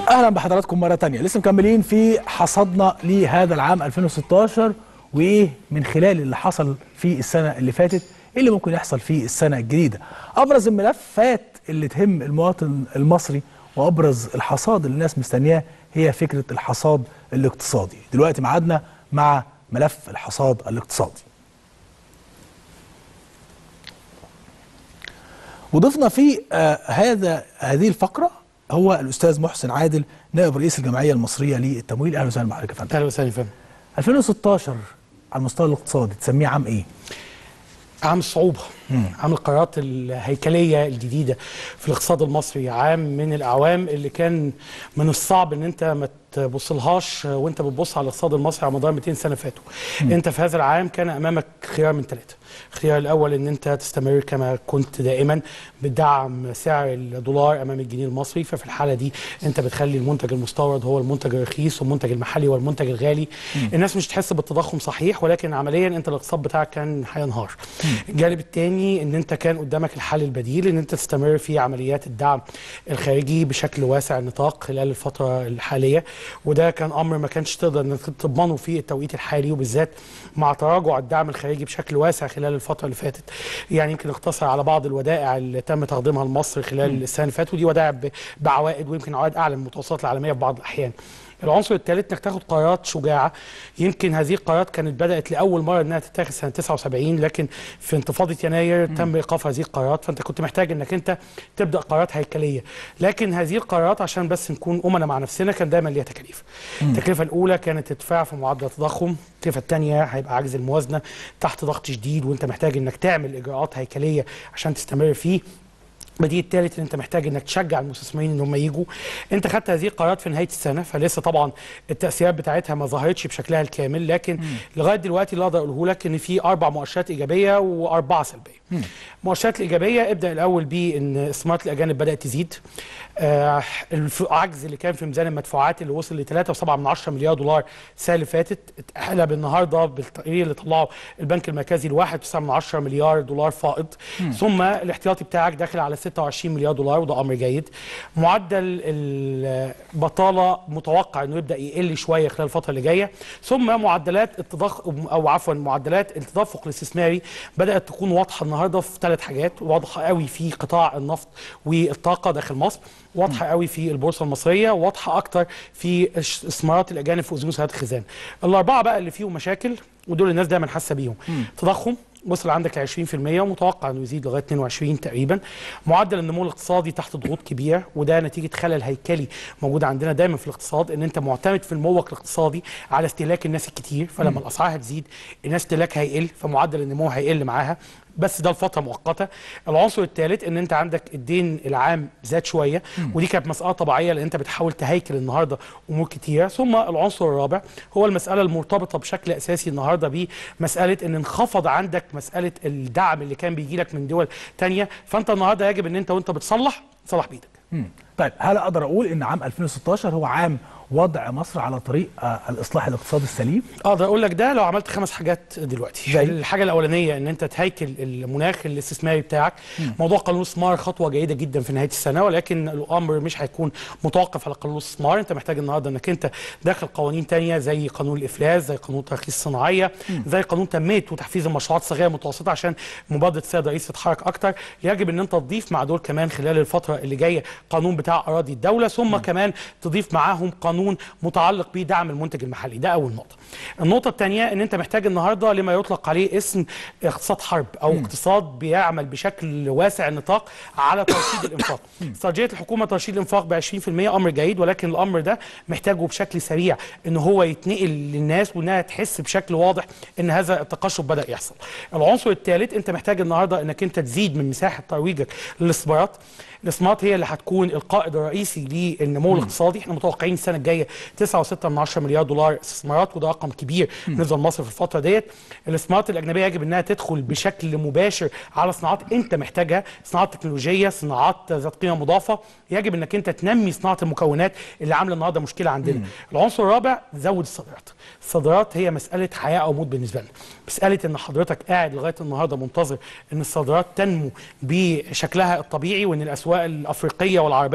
اهلا بحضراتكم مره تانية لسه مكملين في حصادنا لهذا العام 2016 وايه من خلال اللي حصل في السنه اللي فاتت ايه اللي ممكن يحصل في السنه الجديده ابرز الملفات اللي تهم المواطن المصري وابرز الحصاد اللي الناس مستنياه هي فكره الحصاد الاقتصادي دلوقتي معادنا مع ملف الحصاد الاقتصادي وضفنا في آه هذا هذه الفقره هو الاستاذ محسن عادل نائب رئيس الجمعيه المصريه للتمويل اهلا وسهلا بحضرتك يا فندم اهلا وسهلا يا فندم 2016 على المستوى الاقتصادي تسميه عام ايه؟ عام الصعوبة عام القرارات الهيكلية الجديدة في الاقتصاد المصري عام من الأعوام اللي كان من الصعب ان انت ما تبصلهاش وانت بتبص على الاقتصاد المصري على مدار 200 سنة فاتوا انت في هذا العام كان امامك خيار من ثلاثة الخيار الاول ان انت تستمر كما كنت دائما بدعم سعر الدولار امام الجنيه المصري ففي الحاله دي انت بتخلي المنتج المستورد هو المنتج الرخيص والمنتج المحلي هو المنتج الغالي الناس مش تحس بالتضخم صحيح ولكن عمليا انت الاقتصاد بتاعك كان هينهار الجانب الثاني ان انت كان قدامك الحل البديل ان انت تستمر في عمليات الدعم الخارجي بشكل واسع النطاق خلال الفتره الحاليه وده كان امر ما كانش تقدر انك تضمنه في التوقيت الحالي وبالذات مع تراجع الدعم الخارجي بشكل واسع خلال الفتره اللي فاتت يعني يمكن اقتصر على بعض الودائع اللي تم تقديمها لمصر خلال السنه اللي فاتت ودي ودائع بعوائد ويمكن عوائد اعلى من المتوسطات العالميه في بعض الاحيان العنصر الثالث انك تاخد قرارات شجاعه يمكن هذه القرارات كانت بدات لاول مره انها تتاخذ سنه 79 لكن في انتفاضه يناير تم ايقاف هذه القرارات فانت كنت محتاج انك انت تبدا قرارات هيكليه لكن هذه القرارات عشان بس نكون امنا مع نفسنا كان دايما ليها تكاليف التكلفه الاولى كانت ارتفاع في معدل التضخم التكلفه الثانيه هيبقى عجز الموازنه تحت ضغط شديد وانت محتاج انك تعمل اجراءات هيكليه عشان تستمر فيه بديل الثالث ان انت محتاج انك تشجع المستثمرين ان هم يجوا انت خدت هذه القرارات في نهايه السنه فلسه طبعا التاثيرات بتاعتها ما ظهرتش بشكلها الكامل لكن مم. لغايه دلوقتي اللي اقدر اقوله لك ان في اربع مؤشرات ايجابيه واربعه سلبيه المؤشرات الايجابيه ابدا الاول بان استثمارات الاجانب بدات تزيد آه العجز اللي كان في ميزان المدفوعات اللي وصل ل 3.7 مليار دولار السنه اللي فاتت اتقلب النهارده بالتقرير اللي طلعه البنك المركزي ل 1.9 مليار دولار فائض مم. ثم الاحتياطي بتاعك داخل على 26 مليار دولار وده امر جيد معدل البطاله متوقع انه يبدا يقل شويه خلال الفتره اللي جايه ثم معدلات التضخم او عفوا معدلات التدفق الاستثماري بدات تكون واضحه النهارده في ثلاث حاجات واضحه قوي في قطاع النفط والطاقه داخل مصر واضحه قوي في البورصه المصريه واضحه اكتر في استثمارات الاجانب في اذون سيارات الخزان الاربعه بقى اللي فيهم مشاكل ودول الناس دايما حاسه بيهم تضخم وصل عندك ل 20% ومتوقع انه يزيد لغايه 22 تقريبا معدل النمو الاقتصادي تحت ضغوط كبيره وده نتيجه خلل هيكلي موجود عندنا دايما في الاقتصاد ان انت معتمد في الموق الاقتصادي على استهلاك الناس الكتير فلما الاسعار هتزيد الناس استهلاكها هيقل فمعدل النمو هيقل معاها بس ده لفتره مؤقته العنصر الثالث ان انت عندك الدين العام زاد شويه مم. ودي كانت مساله طبيعيه لان انت بتحاول تهيكل النهارده امور كتيره ثم العنصر الرابع هو المساله المرتبطه بشكل اساسي النهارده بمساله ان انخفض عندك مساله الدعم اللي كان بيجي لك من دول تانية فانت النهارده يجب ان انت وانت بتصلح تصلح بايدك مم. طيب هل اقدر اقول ان عام 2016 هو عام وضع مصر على طريق آه الاصلاح الاقتصادي السليم اقدر اقول لك ده لو عملت خمس حاجات دلوقتي زي؟ الحاجه الاولانيه ان انت تهيكل المناخ الاستثماري بتاعك مم. موضوع قانون الاستثمار خطوه جيده جدا في نهايه السنه ولكن الامر مش هيكون متوقف على قانون الاستثمار انت محتاج النهارده انك انت داخل قوانين تانية زي قانون الافلاس زي قانون ترخيص الصناعيه مم. زي قانون تنميه وتحفيز المشروعات الصغيره المتوسطه عشان مبادره السيد الرئيس تتحرك اكتر يجب ان انت تضيف مع دول كمان خلال الفتره اللي جايه قانون بتاع اراضي الدوله ثم مم. كمان تضيف معاهم قانون متعلق متعلق بدعم المنتج المحلي ده اول نقطه النقطه الثانيه ان انت محتاج النهارده لما يطلق عليه اسم اقتصاد حرب او م. اقتصاد بيعمل بشكل واسع النطاق على ترشيد الانفاق استراتيجيه الحكومه ترشيد الانفاق ب 20% امر جيد ولكن الامر ده محتاجه بشكل سريع ان هو يتنقل للناس وانها تحس بشكل واضح ان هذا التقشف بدا يحصل العنصر الثالث انت محتاج النهارده انك انت تزيد من مساحه ترويجك للاستثمارات الاستثمارات هي اللي هتكون القائد الرئيسي للنمو الاقتصادي احنا متوقعين السنه الجايه 9.6 مليار دولار استثمارات وده رقم كبير بالنسبه لمصر في الفتره ديت الاستثمارات الاجنبيه يجب انها تدخل بشكل مباشر على صناعات انت محتاجها صناعات تكنولوجيه صناعات ذات قيمه مضافه يجب انك انت تنمي صناعه المكونات اللي عامله النهارده مشكله عندنا مم. العنصر الرابع زود الصادرات الصادرات هي مساله حياه او موت بالنسبه لنا مساله ان حضرتك قاعد لغايه النهارده منتظر ان الصادرات تنمو بشكلها الطبيعي وان الاسواق الافريقيه والعربيه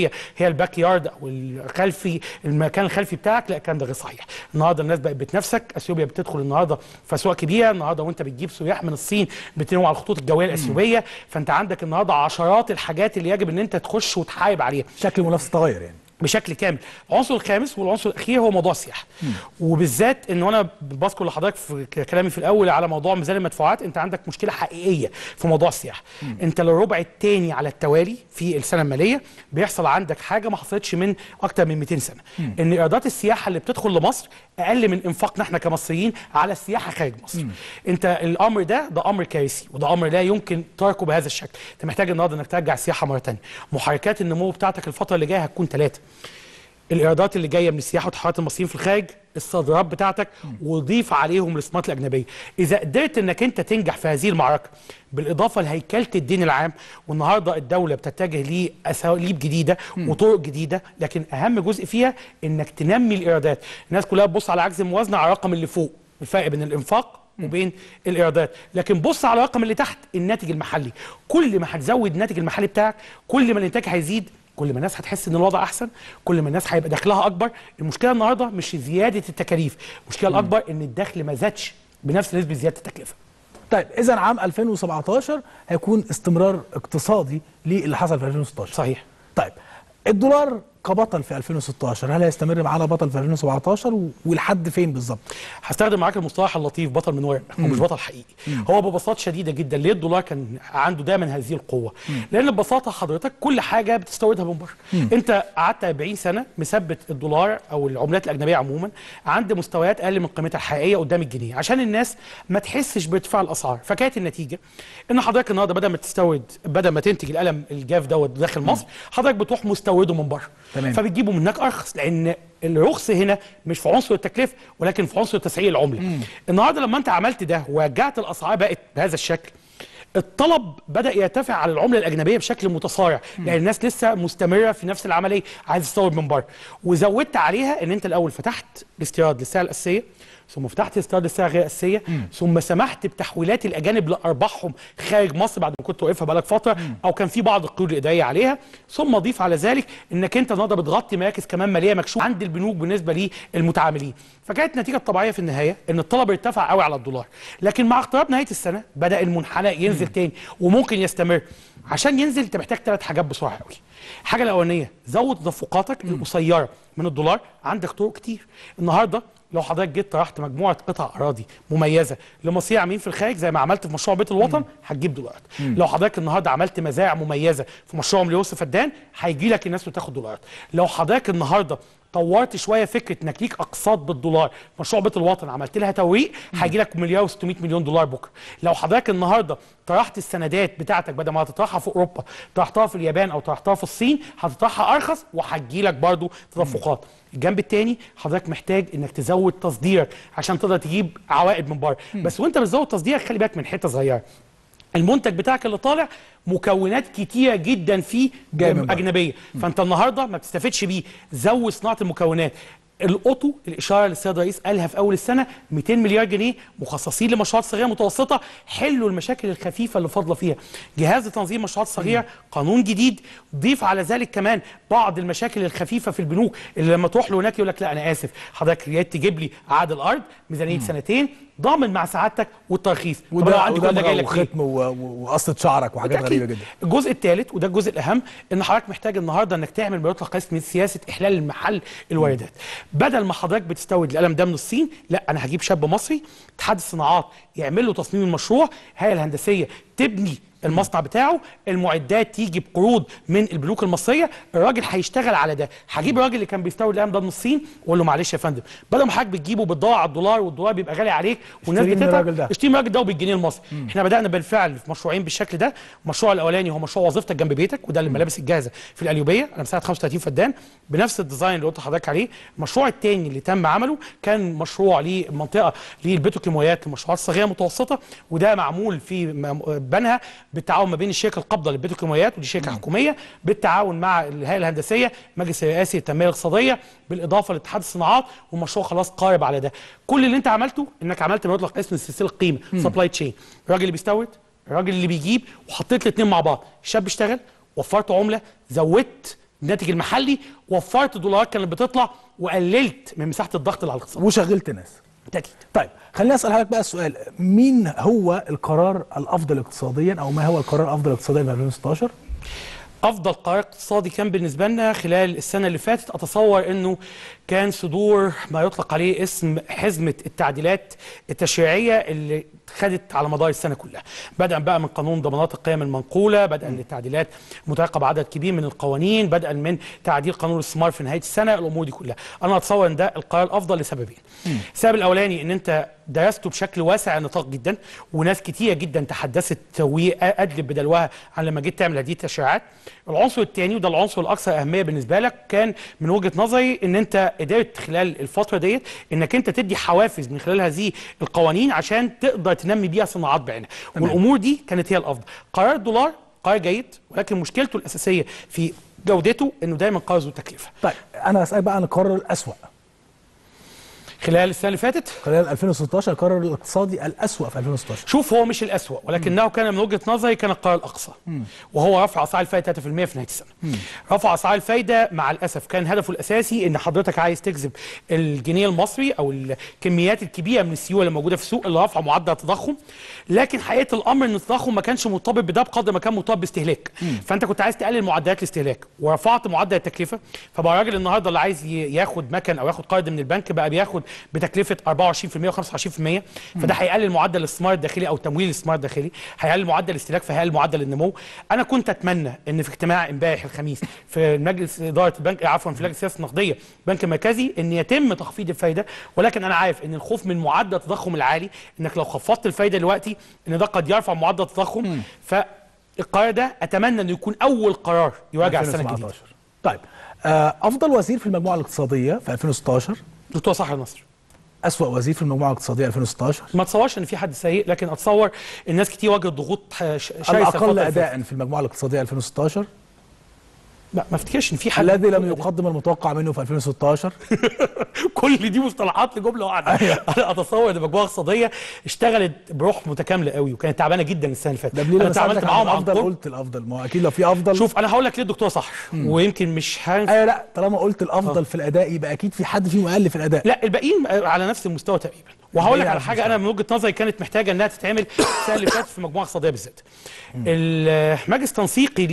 الاجنبيه هي الباك يارد او الخلفي المكان الخلفي بتاعك لا الكلام ده غير صحيح النهارده الناس بقت بتنافسك اثيوبيا بتدخل النهارده في اسواق كبيره النهارده وانت بتجيب سياح من الصين بتنوع على الخطوط الجويه الاثيوبيه فانت عندك النهارده عشرات الحاجات اللي يجب ان انت تخش وتحارب عليها شكل المنافسه تغير يعني بشكل كامل العنصر الخامس والعنصر الاخير هو موضوع السياحه وبالذات ان انا بذكر لحضرتك في كلامي في الاول على موضوع ميزان المدفوعات انت عندك مشكله حقيقيه في موضوع السياحه انت للربع الثاني على التوالي في السنه الماليه بيحصل عندك حاجه ما حصلتش من اكتر من 200 سنه ان ايرادات السياحه اللي بتدخل لمصر اقل من انفاقنا احنا كمصريين على السياحه خارج مصر انت الامر ده ده امر كارثي وده امر لا يمكن تركه بهذا الشكل انت محتاج النهارده انك ترجع السياحه مره ثانيه محركات النمو بتاعتك الفتره اللي جايه هتكون ثلاثه الايرادات اللي جايه من السياحه وتحركات المصريين في الخارج الصادرات بتاعتك وضيف عليهم الاستثمارات الاجنبيه اذا قدرت انك انت تنجح في هذه المعركه بالاضافه لهيكله الدين العام والنهارده الدوله بتتجه لاساليب جديده وطرق جديده لكن اهم جزء فيها انك تنمي الايرادات الناس كلها بتبص على عجز الموازنه على الرقم اللي فوق الفرق بين الانفاق وبين الايرادات لكن بص على الرقم اللي تحت الناتج المحلي كل ما هتزود الناتج المحلي بتاعك كل ما الانتاج هيزيد كل ما الناس هتحس ان الوضع احسن كل ما الناس هيبقى دخلها اكبر المشكله النهارده مش زياده التكاليف المشكله الاكبر ان الدخل ما زادش بنفس نسبه زياده التكلفه طيب اذا عام 2017 هيكون استمرار اقتصادي للي حصل في 2016 صحيح طيب الدولار كبطل في 2016 هل هيستمر معانا بطل في 2017 و- ولحد فين بالظبط هستخدم معاك المصطلح اللطيف بطل من ورق هو مش بطل حقيقي هو ببساطه شديده جدا ليه الدولار كان عنده دايما هذه القوه لان ببساطه حضرتك كل حاجه بتستوردها من بره انت قعدت 40 سنه مثبت الدولار او العملات الاجنبيه عموما عند مستويات اقل من قيمتها الحقيقيه قدام الجنيه عشان الناس ما تحسش بارتفاع الاسعار فكانت النتيجه ان حضرتك النهارده بدل ما تستورد بدل ما تنتج القلم الجاف دوت داخل مصر حضرتك بتروح مستورده من بره تمام. فبتجيبه من هناك ارخص لان الرخص هنا مش في عنصر التكلفه ولكن في عنصر تسعير العمله النهارده لما انت عملت ده ورجعت الاسعار بقت بهذا الشكل الطلب بدا يرتفع على العمله الاجنبيه بشكل متسارع لان الناس لسه مستمره في نفس العمليه عايز تستورد من بره وزودت عليها ان انت الاول فتحت الاستيراد للسعر الاساسيه ثم فتحت الاستيراد للسعر غير الاساسيه ثم سمحت بتحويلات الاجانب لارباحهم خارج مصر بعد ما كنت واقفها بقالك فتره او كان في بعض القيود الاداريه عليها ثم ضيف على ذلك انك انت النهارده بتغطي مراكز كمان ماليه مكشوفه عند البنوك بالنسبه للمتعاملين فكانت النتيجه الطبيعيه في النهايه ان الطلب ارتفع قوي على الدولار لكن مع اقتراب نهايه السنه بدا المنحنى ينزل تاني وممكن يستمر عشان ينزل انت محتاج ثلاث حاجات بسرعه قوي الحاجه الاولانيه زود تدفقاتك القصيره من الدولار عندك طرق كتير النهارده لو حضرتك جيت طرحت مجموعه قطع اراضي مميزه لمصير عاملين في الخارج زي ما عملت في مشروع بيت الوطن هتجيب دولارات لو حضرتك النهارده عملت مزارع مميزه في مشروع مليوس فدان هيجي لك الناس وتاخد دولارات لو حضرتك النهارده طورت شويه فكره انك ليك اقساط بالدولار مشروع بيت الوطن عملت لها توريق هيجي لك مليار و600 مليون دولار بكره لو حضرتك النهارده طرحت السندات بتاعتك بدل ما هتطرحها في اوروبا طرحتها في اليابان او طرحتها في الصين هتطرحها ارخص وهتجي لك برضه تدفقات الجنب الثاني حضرتك محتاج انك تزود تصديرك عشان تقدر تجيب عوائد من بره بس وانت بتزود تصديرك خلي بالك من حته صغيره المنتج بتاعك اللي طالع مكونات كتيره جدا فيه جاي من بره. اجنبيه فانت النهارده ما بتستفدش بيه زود صناعه المكونات القطو الاشاره اللي السيد الرئيس قالها في اول السنه 200 مليار جنيه مخصصين لمشروعات صغيره متوسطه حلوا المشاكل الخفيفه اللي فاضله فيها جهاز لتنظيم مشروعات صغيره قانون جديد ضيف على ذلك كمان بعض المشاكل الخفيفه في البنوك اللي لما تروح له هناك يقول لك لا انا اسف حضرتك يا تجيب لي عقد الارض ميزانيه سنتين ضامن مع سعادتك والترخيص طب أنا وده عندي كل ده جاي وده لك ليه؟ وختم و- و- وقصه شعرك وحاجات بالتأكيد. غريبه جدا الجزء الثالث وده الجزء الاهم ان حضرتك محتاج النهارده انك تعمل ما يطلق اسم سياسه احلال المحل الواردات بدل ما حضرتك بتستورد القلم ده من الصين لا انا هجيب شاب مصري اتحاد الصناعات يعمل له تصميم المشروع الهيئه الهندسيه تبني المصنع بتاعه المعدات تيجي بقروض من البنوك المصريه الراجل هيشتغل على ده هجيب الراجل اللي كان بيستورد القلم ده من الصين واقول له معلش يا فندم بدل ما حضرتك بتجيبه بتدور على الدولار والدولار بيبقى غالي عليك والناس اشتري من بتتعب الراجل ده. اشتري من الراجل ده وبالجنيه المصري احنا بدانا بالفعل في مشروعين بالشكل ده المشروع الاولاني هو مشروع وظيفتك جنب بيتك وده الملابس الجاهزه في القليوبيه انا مساحه 35 فدان بنفس الديزاين اللي قلت لحضرتك عليه المشروع الثاني اللي تم عمله كان مشروع لمنطقه للبتروكيماويات للمشروعات الصغيره المتوسطه وده معمول في م- بنها بالتعاون ما بين الشركه القابضه للبتروكيماويات ودي شركه حكوميه بالتعاون مع الهيئه الهندسيه مجلس الرئاسي للتنميه الاقتصاديه بالاضافه لاتحاد الصناعات والمشروع خلاص قارب على ده كل اللي انت عملته انك عملت ما يطلق اسم سلسله القيمه سبلاي تشين الراجل اللي بيستورد الراجل اللي بيجيب وحطيت الاثنين مع بعض الشاب اشتغل وفرت عمله زودت الناتج المحلي وفرت دولارات كانت بتطلع وقللت من مساحه الضغط اللي على الاقتصاد وشغلت ناس بالتاكيد طيب خليني اسال حضرتك بقى السؤال مين هو القرار الافضل اقتصاديا او ما هو القرار الافضل اقتصاديا في 2016 افضل قرار اقتصادي كان بالنسبه لنا خلال السنه اللي فاتت اتصور انه كان صدور ما يطلق عليه اسم حزمه التعديلات التشريعيه اللي خدت على مدار السنه كلها بدءا بقى من قانون ضمانات القيم المنقوله بدءا للتعديلات متعاقب عدد كبير من القوانين بدءا من تعديل قانون الاستثمار في نهايه السنه الامور دي كلها انا اتصور ان ده القرار الافضل لسببين السبب الاولاني ان انت درسته بشكل واسع النطاق جدا وناس كتيره جدا تحدثت وادلب بدلوها عن لما جيت تعمل هذه التشريعات العنصر الثاني وده العنصر الاكثر اهميه بالنسبه لك كان من وجهه نظري ان انت قدرت خلال الفتره ديت انك انت تدي حوافز من خلال هذه القوانين عشان تقدر تنمي بيها صناعات بعينها والامور دي كانت هي الافضل قرار الدولار قرار جيد ولكن مشكلته الاساسيه في جودته انه دايما قرار ذو تكلفه طيب انا اسالك بقى عن القرار الاسوا خلال السنه اللي فاتت خلال 2016 القرار الاقتصادي الاسوا في 2016 شوف هو مش الأسوأ ولكنه كان من وجهة نظري كان القرار الأقصى وهو رفع أسعار الفايدة 3% في نهاية السنة رفع أسعار الفايدة مع الأسف كان هدفه الأساسي إن حضرتك عايز تجذب الجنيه المصري أو الكميات الكبيرة من السيولة اللي موجودة في السوق اللي رفع معدل التضخم لكن حقيقة الأمر إن التضخم ما كانش مرتبط بده بقدر ما كان مرتبط باستهلاك فأنت كنت عايز تقلل معدلات الاستهلاك ورفعت معدل التكلفة فبقى الراجل النهارده اللي عايز ي- ياخد مكن أو ياخد قرض من البنك بقى بياخد بتكلفة 24% و25% فده هيقلل معدل الاستثمار الداخلي او تمويل الاستثمار الداخلي هيقلل معدل الاستهلاك فهيقلل معدل النمو انا كنت اتمنى ان في اجتماع امبارح الخميس في مجلس اداره البنك عفوا في لجنه السياسه النقديه البنك المركزي ان يتم تخفيض الفايده ولكن انا عارف ان الخوف من معدل التضخم العالي انك لو خفضت الفايده دلوقتي ان ده قد يرفع معدل التضخم فالقرار ده اتمنى انه يكون اول قرار يراجع السنه الجديده 2017 طيب آه، افضل وزير في المجموعه الاقتصاديه في 2016 دكتور صحر نصر اسوا وزير في المجموعه الاقتصاديه 2016 ما اتصورش ان في حد سيء لكن اتصور الناس كتير واجهت ضغوط ح- ش- شرسه الفترة الاقل اللي فاتت. اداء في المجموعه الاقتصاديه 2016 لا ما افتكرش ان في حد الذي لم يقدم المتوقع منه في 2016 كل دي مصطلحات لجمله واحده أيوة. انا اتصور ان المجموعه الاقتصاديه اشتغلت بروح متكامله قوي وكانت تعبانه جدا السنه اللي فاتت ده ليه انا لما اتعاملت سالتك عن معاهم عن الافضل قرب قلت الافضل ما هو اكيد لو في افضل شوف انا هقول لك ليه الدكتور صح ويمكن مش هنسى ايوه لا طالما قلت الافضل في الاداء يبقى اكيد في حد فيهم اقل في الاداء لا الباقيين على نفس المستوى تقريبا وهقول لك الباقيين على على حاجه نفس انا من وجهه نظري كانت محتاجه انها تتعمل السنه اللي فاتت في المجموعه الاقتصاديه بالذات المجلس التنسيقي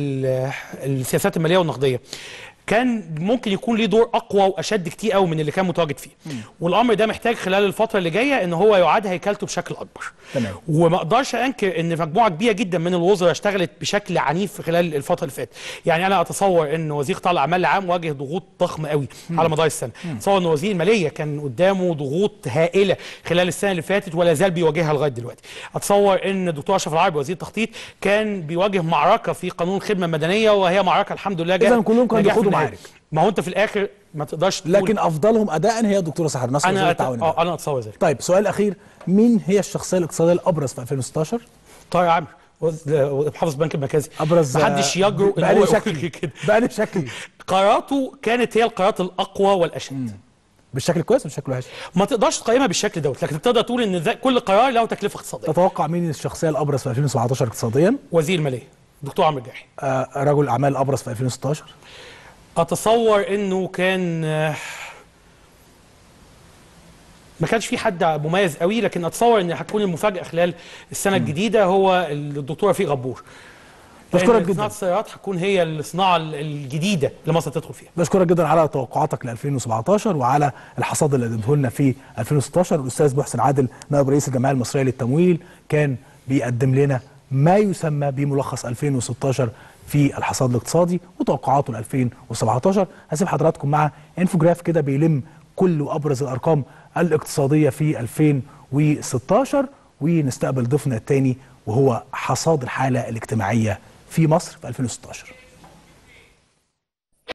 للسياسات الماليه والنقديه كان ممكن يكون ليه دور اقوى واشد كتير قوي من اللي كان متواجد فيه والامر ده محتاج خلال الفتره اللي جايه ان هو يعاد هيكلته بشكل اكبر تمام. وما اقدرش انكر ان مجموعه كبيره جدا من الوزراء اشتغلت بشكل عنيف في خلال الفتره اللي فاتت يعني انا اتصور ان وزير قطاع الاعمال العام واجه ضغوط ضخمه قوي على مدار السنه اتصور ان وزير الماليه كان قدامه ضغوط هائله خلال السنه اللي فاتت ولا زال بيواجهها لغايه دلوقتي اتصور ان الدكتور اشرف العربي وزير التخطيط كان بيواجه معركه في قانون الخدمه المدنيه وهي معركه الحمد لله جاءت إذن كلهم كانوا نجاح في بيخوضوا النهاية. معارك. ما هو انت في الاخر ما تقدرش تقول لكن افضلهم اداء هي الدكتوره سحر نصر وزير انا أت... التعاون اه انا اتصور ذلك طيب سؤال اخير مين هي الشخصيه الاقتصاديه الابرز في 2016 طارق عامر وز- محافظ البنك المركزي ابرز محدش يجرؤ ان بقى هو لي يقول شكل كده بقى لي شكل قراراته كانت هي القرارات الاقوى والاشد بالشكل كويس ولا بالشكل وحش ما تقدرش تقيمها بالشكل دوت لكن تقدر تقول ان ذا- كل قرار له تكلفه اقتصاديه تتوقع مين الشخصيه الابرز في 2017 اقتصاديا وزير الماليه دكتور عمرو جاحي آه رجل الاعمال الابرز في 2016 اتصور انه كان آه، ما كانش في حد مميز قوي لكن اتصور ان هتكون المفاجاه خلال السنه الجديده هو الدكتور رفيق غبور بشكرك لأن جداً. صناعه السيارات هتكون هي الصناعه الجديده اللي مصر تدخل فيها بشكرك جدا على توقعاتك ل 2017 وعلى الحصاد اللي قدمته لنا في 2016 الاستاذ محسن عادل نائب رئيس الجمعيه المصريه للتمويل كان بيقدم لنا ما يسمى بملخص 2016 في الحصاد الاقتصادي وتوقعاته ل 2017 هسيب حضراتكم مع انفوجراف كده بيلم كل وابرز الارقام الاقتصاديه في 2016 ونستقبل ضيفنا الثاني وهو حصاد الحاله الاجتماعيه في مصر في 2016